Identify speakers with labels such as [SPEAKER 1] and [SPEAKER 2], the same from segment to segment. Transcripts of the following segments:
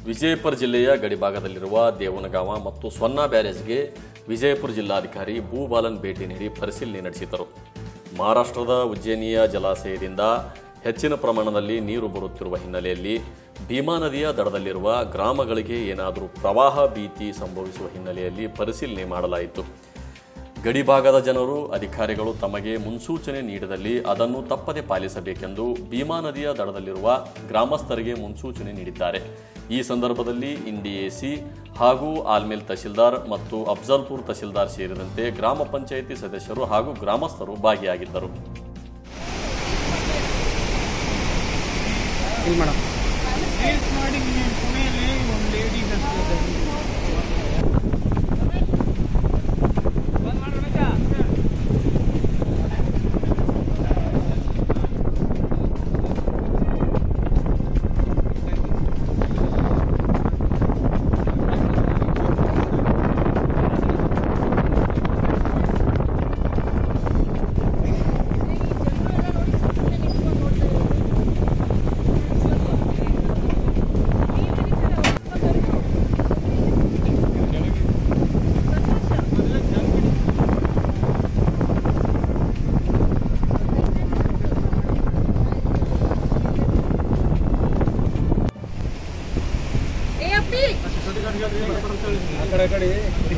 [SPEAKER 1] ವಿಜಯಪುರ ಜಿಲ್ಲೆಯ ಗಡಿಭಾಗದಲ್ಲಿರುವ ದೇವನಗಾಂವ ಮತ್ತು ಸೊನ್ನಾ ಬ್ಯಾರೇಜ್ಗೆ ವಿಜಯಪುರ ಜಿಲ್ಲಾಧಿಕಾರಿ ಭೂಬಾಲನ್ ಭೇಟಿ ನೀಡಿ ಪರಿಶೀಲನೆ ನಡೆಸಿದರು ಮಹಾರಾಷ್ಟ್ರದ ಉಜ್ಜಯಿನಿಯ ಜಲಾಶಯದಿಂದ ಹೆಚ್ಚಿನ ಪ್ರಮಾಣದಲ್ಲಿ ನೀರು ಬರುತ್ತಿರುವ ಹಿನ್ನೆಲೆಯಲ್ಲಿ ಭೀಮಾ ನದಿಯ ದಡದಲ್ಲಿರುವ ಗ್ರಾಮಗಳಿಗೆ ಏನಾದರೂ ಪ್ರವಾಹ ಭೀತಿ ಸಂಭವಿಸುವ ಹಿನ್ನೆಲೆಯಲ್ಲಿ ಪರಿಶೀಲನೆ ಮಾಡಲಾಯಿತು ಗಡಿಭಾಗದ ಜನರು ಅಧಿಕಾರಿಗಳು ತಮಗೆ ಮುನ್ಸೂಚನೆ ನೀಡಿದಲ್ಲಿ ಅದನ್ನು ತಪ್ಪದೆ ಪಾಲಿಸಬೇಕೆಂದು ಭೀಮಾ ನದಿಯ ದಡದಲ್ಲಿರುವ ಗ್ರಾಮಸ್ಥರಿಗೆ ಮುನ್ಸೂಚನೆ ನೀಡಿದ್ದಾರೆ ಈ ಸಂದರ್ಭದಲ್ಲಿ ಇಂಡಿಎಸಿ ಹಾಗೂ ಆಲ್ಮೇಲ್ ತಹಶೀಲ್ದಾರ್ ಮತ್ತು ಅಫ್ಜಲ್ಪುರ್ ತಹಶೀಲ್ದಾರ್ ಸೇರಿದಂತೆ ಗ್ರಾಮ ಪಂಚಾಯಿತಿ ಸದಸ್ಯರು ಹಾಗೂ ಗ್ರಾಮಸ್ಥರು ಭಾಗಿಯಾಗಿದ್ದರು
[SPEAKER 2] ಇಲ್ಲಿ ಮೇಡಮ್
[SPEAKER 3] ರೇಸ್ ಮಾಡಿ ನೀನು ಪುಣೆಯಲ್ಲಿ ಒಂದು ಲೇಡಿ
[SPEAKER 2] ಆ ಕಡೆ ಕಡೆ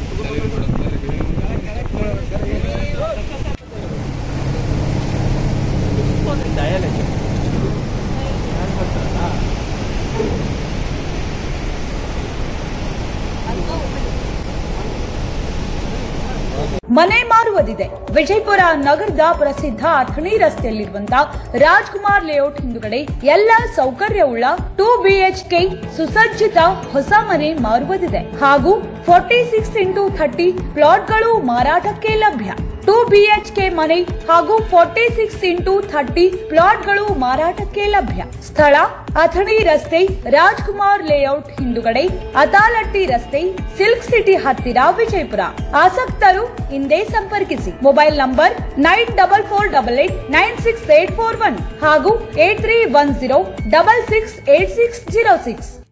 [SPEAKER 4] ಮನೆ ಮಾರುವುದಿದೆ ವಿಜಯಪುರ ನಗರದ ಪ್ರಸಿದ್ಧ ಅಥಣಿ ರಸ್ತೆಯಲ್ಲಿರುವಂತಹ ರಾಜ್ಕುಮಾರ್ ಲೇಔಟ್ ಹಿಂದುಗಡೆ ಎಲ್ಲ ಸೌಕರ್ಯವುಳ್ಳ ಟೂ ಬಿಎಚ್ಕೆ ಸುಸಜ್ಜಿತ ಹೊಸ ಮನೆ ಮಾರುವುದಿದೆ ಹಾಗೂ ಫೋರ್ಟಿ ಸಿಕ್ಸ್ ಇಂಟು ಥರ್ಟಿ ಪ್ಲಾಟ್ಗಳು ಮಾರಾಟಕ್ಕೆ ಲಭ್ಯ ಟೂ ಬಿಎಚ್ಕೆ ಮನೆ ಹಾಗೂ ಫೋರ್ಟಿ ಸಿಕ್ಸ್ ಇಂಟು ಥರ್ಟಿ ಪ್ಲಾಟ್ಗಳು ಮಾರಾಟಕ್ಕೆ ಲಭ್ಯ ಸ್ಥಳ ಅಥಣಿ ರಸ್ತೆ ರಾಜ್ಕುಮಾರ್ ಲೇಔಟ್ ಹಿಂದುಗಡೆ ಅತಾಲಟ್ಟಿ ರಸ್ತೆ ಸಿಲ್ಕ್ ಸಿಟಿ ಹತ್ತಿರ ವಿಜಯಪುರ ಆಸಕ್ತರು ಹಿಂದೆ ಸಂಪರ್ಕಿಸಿ mobile number nine double four double eight nine six eight four one ಹಾಗೂ eight three one zero double six eight six zero six